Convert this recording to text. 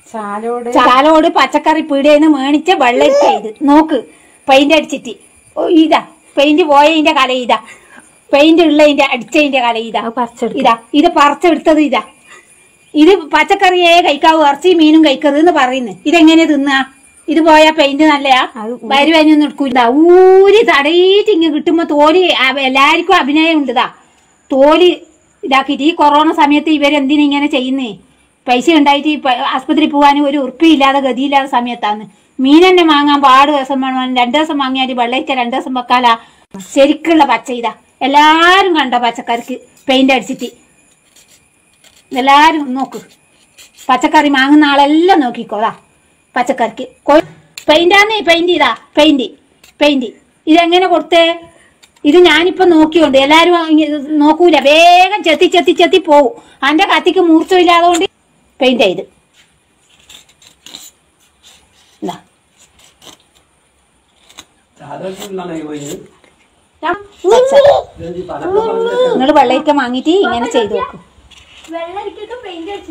ചാലോട് ചാലോട് പച്ചക്കറി പീടിയെന്ന് മേണിച്ച വെള്ളരിക്ക ഇത് നോക്ക് പെയിന്റ് അടിച്ചിട്ട് ഓ, ഇതാ പെയിന്റ് പോയതിന്റെ കല ഇതാ പെയിന്റ് ഉള്ളതിന്റെ അടിച്ചതിന്റെ കല ഇതാ പറിച്ചെടുക്കും ഇതാ ഇത് പറിച്ചെടുത്തത് ഇതാ ഇത് പച്ചക്കറിയേ കഴിക്കാവൂ ഇറച്ചി മീനും കഴിക്കരുത് എന്ന് പറയുന്നു ഇതെങ്ങനെ തിന്നാ ഇത് പോയാ പെയിന്റ് നല്ലയാ അത് വരുവാനൊന്നും എടുക്കൂല ഊരി തടയിട്ട് ഇങ്ങ് കിട്ടുമ്പോ തോല് അവ- എല്ലാവർക്കും അഭിനയം ഉണ്ട് ഇതാ തോല് ഇതാക്കിയിട്ട് ഈ കൊറോണ സമയത്ത് ഇവരെന്തിനാ ഇങ്ങനെ ചെയ്യുന്നേ പൈസ ഉണ്ടായിട്ട് ഈ പ- ആസ്പത്രി പോകാനും ഒരു ഉറുപ്പില്ലാതെ ഗതിയില്ലാത്ത സമയത്താണ് മീൻ തന്നെ വാങ്ങാൻ പാട് ദിവസം വേണം രണ്ടു ദിവസം വാങ്ങിയാൽ വെള്ളരിക്ക രണ്ടു ദിവസം വെക്കാല ശരിക്കുള്ള പച്ച ഇതാ എല്ലാരും കണ്ടോ പച്ചക്കറിക്ക് പെയിന്റ് അടിച്ചിട്ട് എല്ലാരും നോക്ക് പച്ചക്കറി വാങ്ങുന്ന ആളെല്ലാം നോക്കിക്കോതാ പച്ചക്കറിക്ക് പെയിന്റാന്ന് പെയിന്റ് ഇതാ പെയിന്റ് പെയിന്റ് ഇതെങ്ങനെ കൊടുത്തേ ഇത് ഞാനിപ്പോ നോക്കിയോണ്ട് എല്ലാരും ഇങ്ങ- നോക്കൂല വേഗം ചെത്തി ചെത്തി ചെത്തി പോവും അന്റെ കത്തിക്ക് മൂർച്ചമില്ലാതെ കൊണ്ട് പെയിന്റ് ചെയ്ത് ഇതാ നിങ്ങൾ വെള്ളരിക്ക വാങ്ങിയിട്ട് ഇങ്ങനെ ചെയ്തു നോക്കും വെള്ളരിക്കൊക്കെ പെയിന്റ് അടിച്ചു